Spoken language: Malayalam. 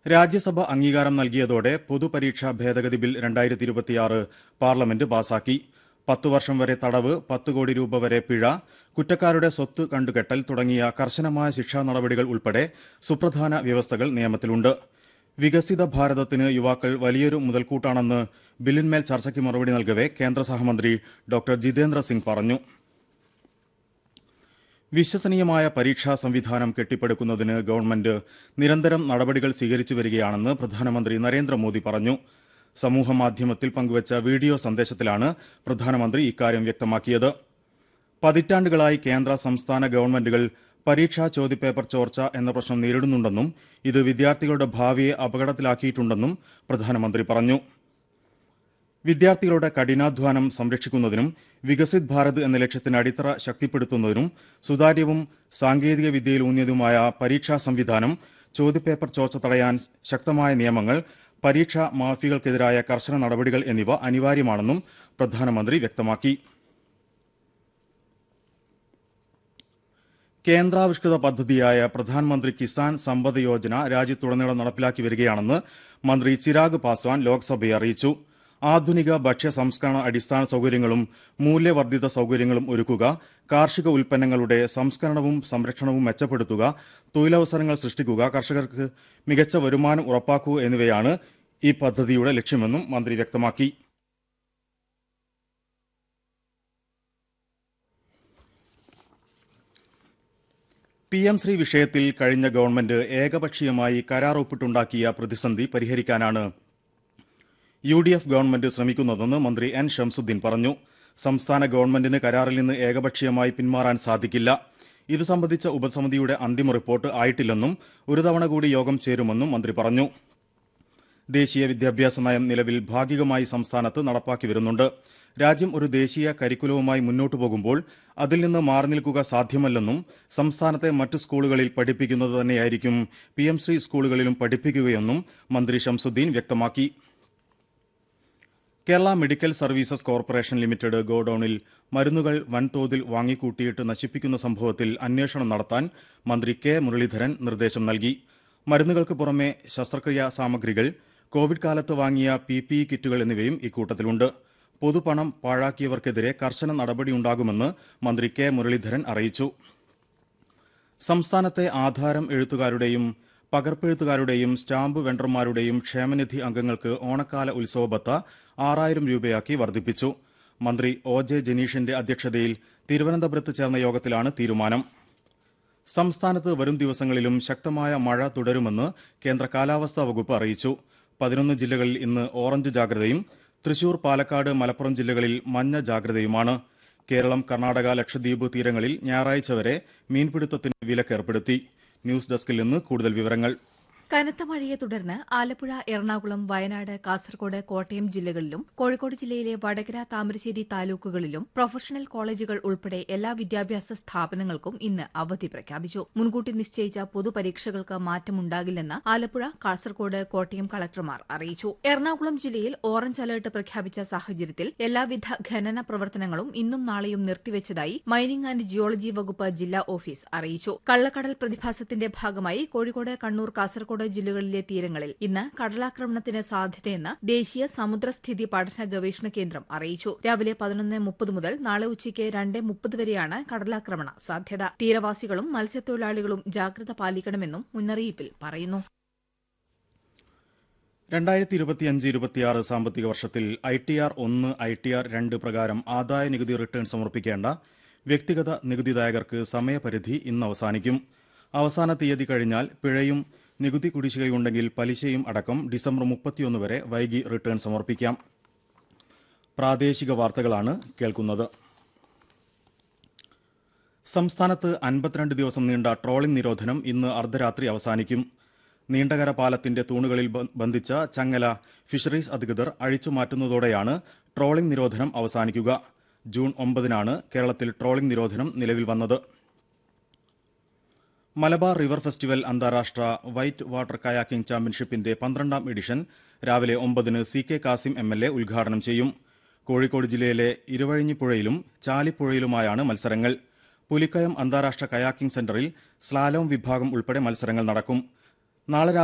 രാജ്യസഭ അംഗീകാരം നൽകിയതോടെ പൊതുപരീക്ഷാ ഭേദഗതി ബിൽ രണ്ടായിരത്തി ഇരുപത്തിയാറ് പാർലമെന്റ് പാസാക്കി പത്തു വർഷം വരെ തടവ് പത്ത് കോടി രൂപ വരെ പിഴ കുറ്റക്കാരുടെ സ്വത്ത് കണ്ടുകെട്ടൽ തുടങ്ങിയ കർശനമായ ശിക്ഷാ നടപടികൾ ഉൾപ്പെടെ സുപ്രധാന വ്യവസ്ഥകൾ നിയമത്തിലുണ്ട് വികസിത ഭാരതത്തിന് യുവാക്കൾ വലിയൊരു മുതൽക്കൂട്ടാണെന്ന് ബില്ലിന്മേൽ ചർച്ചയ്ക്ക് മറുപടി നൽകവെ കേന്ദ്ര സഹമന്ത്രി ഡോക്ടർ ജിതേന്ദ്ര സിംഗ് പറഞ്ഞു വിശ്വസനീയമായ പരീക്ഷാ സംവിധാനം കെട്ടിപ്പടുക്കുന്നതിന് ഗവൺമെന്റ് നിരന്തരം നടപടികൾ സ്വീകരിച്ചു വരികയാണെന്ന് പ്രധാനമന്ത്രി നരേന്ദ്രമോദി പറഞ്ഞു സമൂഹമാധ്യമത്തിൽ പങ്കുവച്ച വീഡിയോ സന്ദേശത്തിലാണ് പ്രധാനമന്ത്രി ഇക്കാര്യം വ്യക്തമാക്കിയത് പതിറ്റാണ്ടുകളായി കേന്ദ്ര സംസ്ഥാന ഗവൺമെന്റുകൾ പരീക്ഷാ ചോദ്യപേപ്പർ ചോർച്ച എന്ന പ്രശ്നം നേരിടുന്നുണ്ടെന്നും ഇത് വിദ്യാർത്ഥികളുടെ ഭാവിയെ അപകടത്തിലാക്കിയിട്ടുണ്ടെന്നും പ്രധാനമന്ത്രി പറഞ്ഞു വിദ്യാർത്ഥികളുടെ കഠിനാധ്വാനം സംരക്ഷിക്കുന്നതിനും വികസിത് ഭാരത് എന്ന ലക്ഷ്യത്തിന് അടിത്തറ ശക്തിപ്പെടുത്തുന്നതിനും സുതാര്യവും സാങ്കേതിക വിദ്യയിലൂന്നിയതുമായ പരീക്ഷാ സംവിധാനം ചോദ്യപേപ്പർ ചോർച്ച തടയാൻ ശക്തമായ നിയമങ്ങൾ പരീക്ഷാ മാഫികൾക്കെതിരായ കർശന നടപടികൾ എന്നിവ അനിവാര്യമാണെന്നും പ്രധാനമന്ത്രി വ്യക്തമാക്കി കേന്ദ്രാവിഷ്കൃത പദ്ധതിയായ പ്രധാനമന്ത്രി കിസാൻ സമ്പദ് യോജന രാജ്യത്തുടനീളം നടപ്പിലാക്കി വരികയാണെന്ന് മന്ത്രി ചിരാഗ് പാസ്വാൻ ലോക്സഭയെ അറിയിച്ചു ആധുനിക ഭക്ഷ്യ സംസ്കരണ അടിസ്ഥാന സൌകര്യങ്ങളും മൂല്യവർദ്ധിത സൌകര്യങ്ങളും ഒരുക്കുക കാർഷിക ഉൽപ്പന്നങ്ങളുടെ സംസ്കരണവും സംരക്ഷണവും മെച്ചപ്പെടുത്തുക തൊഴിലവസരങ്ങൾ സൃഷ്ടിക്കുക കർഷകർക്ക് മികച്ച വരുമാനം ഉറപ്പാക്കുക എന്നിവയാണ് ഈ പദ്ധതിയുടെ ലക്ഷ്യമെന്നും മന്ത്രി വ്യക്തമാക്കി പി എം ശ്രീ വിഷയത്തിൽ കഴിഞ്ഞ ഗവൺമെന്റ് ഏകപക്ഷീയമായി കരാർ ഒപ്പിട്ടുണ്ടാക്കിയ പ്രതിസന്ധി പരിഹരിക്കാനാണ് യു ഡി എഫ് ഗവൺമെന്റ് ശ്രമിക്കുന്നതെന്ന് മന്ത്രി എൻ ഷംസുദ്ദീൻ പറഞ്ഞു സംസ്ഥാന ഗവൺമെന്റിന് കരാറിൽ നിന്ന് ഏകപക്ഷീയമായി പിന്മാറാൻ സാധിക്കില്ല ഇത് സംബന്ധിച്ച ഉപസമിതിയുടെ അന്തിമ റിപ്പോർട്ട് ആയിട്ടില്ലെന്നും ഒരു തവണ കൂടി യോഗം ചേരുമെന്നും മന്ത്രി പറഞ്ഞു ദേശീയ വിദ്യാഭ്യാസ നയം നിലവിൽ ഭാഗികമായി സംസ്ഥാനത്ത് നടപ്പാക്കി വരുന്നുണ്ട് രാജ്യം ഒരു ദേശീയ കരിക്കുലവുമായി മുന്നോട്ടു പോകുമ്പോൾ അതിൽ നിന്ന് മാറി നിൽക്കുക സാധ്യമല്ലെന്നും സംസ്ഥാനത്തെ മറ്റ് സ്കൂളുകളിൽ പഠിപ്പിക്കുന്നത് തന്നെയായിരിക്കും പി എം ശ്രീ സ്കൂളുകളിലും പഠിപ്പിക്കുകയെന്നും മന്ത്രി ഷംസുദ്ദീൻ വ്യക്തമാക്കി Kerala medical services corporation limited ഗോഡൌണിൽ മരുന്നുകൾ വൻതോതിൽ വാങ്ങിക്കൂട്ടിയിട്ട് നശിപ്പിക്കുന്ന സംഭവത്തിൽ അന്വേഷണം നടത്താൻ മന്ത്രി കെ മുരളീധരൻ നിർദ്ദേശം നൽകി മരുന്നുകൾക്ക് പുറമെ ശസ്ത്രക്രിയാ സാമഗ്രികൾ കോവിഡ് കാലത്ത് വാങ്ങിയ പി പി ഇ കിറ്റുകൾ എന്നിവയും ഇക്കൂട്ടത്തിലുണ്ട് പൊതുപണം പാഴാക്കിയവർക്കെതിരെ കർശന നടപടിയുണ്ടാകുമെന്ന് മന്ത്രി കെ മുരളീധരൻ അറിയിച്ചു സംസ്ഥാനത്തെ ആധാരം എഴുത്തുകാരുടെയും പകർപ്പെഴുത്തുകാരുടെയും സ്റ്റാമ്പ് വെണ്ടർമാരുടെയും ക്ഷേമനിധി അംഗങ്ങൾക്ക് ഓണക്കാല ഉത്സവ ബത്ത ആറായിരം രൂപയാക്കി വർദ്ധിപ്പിച്ചു മന്ത്രി ഒ ജെ ജനീഷിന്റെ അധ്യക്ഷതയിൽ തിരുവനന്തപുരത്ത് ചേർന്ന യോഗത്തിലാണ് തീരുമാനം സംസ്ഥാനത്ത് വരും ദിവസങ്ങളിലും ശക്തമായ മഴ തുടരുമെന്ന് കേന്ദ്ര കാലാവസ്ഥാ വകുപ്പ് അറിയിച്ചു പതിനൊന്ന് ജില്ലകളിൽ ഇന്ന് ഓറഞ്ച് ജാഗ്രതയും തൃശൂർ പാലക്കാട് മലപ്പുറം ജില്ലകളിൽ മഞ്ഞ ജാഗ്രതയുമാണ് കേരളം കർണാടക ലക്ഷദ്വീപ് തീരങ്ങളിൽ ഞായറാഴ്ച വരെ മീൻപിടുത്തത്തിന് വിലക്കേർപ്പെടുത്തി ന്യൂസ് ഡെസ്കിൽ നിന്ന് കൂടുതൽ വിവരങ്ങൾ കനത്ത മഴയെ തുടർന്ന് ആലപ്പുഴ എറണാകുളം വയനാട് കാസർകോട് കോട്ടയം ജില്ലകളിലും കോഴിക്കോട് ജില്ലയിലെ വടകര താമരശ്ശേരി താലൂക്കുകളിലും പ്രൊഫഷണൽ കോളേജുകൾ ഉൾപ്പെടെ എല്ലാ വിദ്യാഭ്യാസ സ്ഥാപനങ്ങൾക്കും ഇന്ന് അവധി പ്രഖ്യാപിച്ചു മുൻകൂട്ടി നിശ്ചയിച്ച പൊതുപരീക്ഷകൾക്ക് മാറ്റമുണ്ടാകില്ലെന്ന് ആലപ്പുഴ കാസർകോട് കോട്ടയം കളക്ടർമാർ അറിയിച്ചു എറണാകുളം ജില്ലയിൽ ഓറഞ്ച് അലർട്ട് പ്രഖ്യാപിച്ച സാഹചര്യത്തിൽ എല്ലാവിധ ഖനന പ്രവർത്തനങ്ങളും ഇന്നും നാളെയും നിർത്തിവച്ചതായി മൈനിംഗ് ആന്റ് ജിയോളജി വകുപ്പ് ജില്ലാ ഓഫീസ് അറിയിച്ചു കള്ളക്കടൽ പ്രതിഭാസത്തിന്റെ ഭാഗമായി കോഴിക്കോട് കണ്ണൂർ കാസർകോട് ജില്ലകളിലെ തീരങ്ങളിൽ ഇന്ന് കടലാക്രമണത്തിന് സാധ്യതയെന്ന് ദേശീയ സമുദ്രസ്ഥിതി പഠന ഗവേഷണ കേന്ദ്രം അറിയിച്ചു രാവിലെ പതിനൊന്ന് മുപ്പത് മുതൽ നാളെ ഉച്ചയ്ക്ക് രണ്ട് മുപ്പത് വരെയാണ് കടലാക്രമണ സാധ്യത തീരവാസികളും മത്സ്യത്തൊഴിലാളികളും ജാഗ്രത പാലിക്കണമെന്നും മുന്നറിയിപ്പിൽ പറയുന്നു രണ്ടായിരത്തി ഇരുപത്തിയഞ്ച് ഇരുപത്തിയാറ് സാമ്പത്തിക വർഷത്തിൽ ഐ ടി ആർ ഒന്ന് ഐ ടി ആർ രണ്ട് പ്രകാരം ആദായ നികുതി റിട്ടേൺ സമർപ്പിക്കേണ്ട വ്യക്തിഗത നികുതിദായകർക്ക് സമയപരിധി ഇന്ന് അവസാനിക്കും അവസാന തീയതി കഴിഞ്ഞാൽ പിഴയും നികുതി കുടിശ്ശികയുണ്ടെങ്കിൽ പലിശയും അടക്കം ഡിസംബർ മുപ്പത്തിയൊന്ന് വരെ വൈകി റിട്ടേൺ സമർപ്പിക്കാം പ്രാദേശിക വാർത്തകളാണ് കേൾക്കുന്നത് സംസ്ഥാനത്ത് അൻപത്തിരണ്ട് ദിവസം നീണ്ട ട്രോളിംഗ് നിരോധനം ഇന്ന് അർദ്ധരാത്രി അവസാനിക്കും നീണ്ടകര പാലത്തിന്റെ തൂണുകളിൽ ബ- ബന്ധിച്ച ചങ്ങല ഫിഷറീസ് അധികൃതർ അഴിച്ചുമാറ്റുന്നതോടെയാണ് ട്രോളിംഗ് നിരോധനം അവസാനിക്കുക ജൂൺ ഒമ്പതിനാണ് കേരളത്തിൽ ട്രോളിംഗ് നിരോധനം നിലവിൽ വന്നത് മലബാർ റിവർ ഫെസ്റ്റിവൽ അന്താരാഷ്ട്ര വൈറ്റ് വാട്ടർ കയാക്കിംഗ് ചാമ്പ്യൻഷിപ്പിന്റെ പന്ത്രണ്ടാം എഡിഷൻ രാവിലെ ഒമ്പതിന് C K Kasim M L A ഉദ്ഘാടനം ചെയ്യും കോഴിക്കോട് ജില്ലയിലെ ഇരുവഴിഞ്ഞിപ്പുഴയിലും ചാലിപ്പുഴയിലുമായാണ് മത്സരങ്ങൾ പുലിക്കയം അന്താരാഷ്ട്ര കയാക്കിംഗ് സെന്ററിൽ സ്ലാലോം വിഭാഗം ഉൾപ്പെടെ മത്സരങ്ങൾ നടക്കും നാളെ രാവിലെ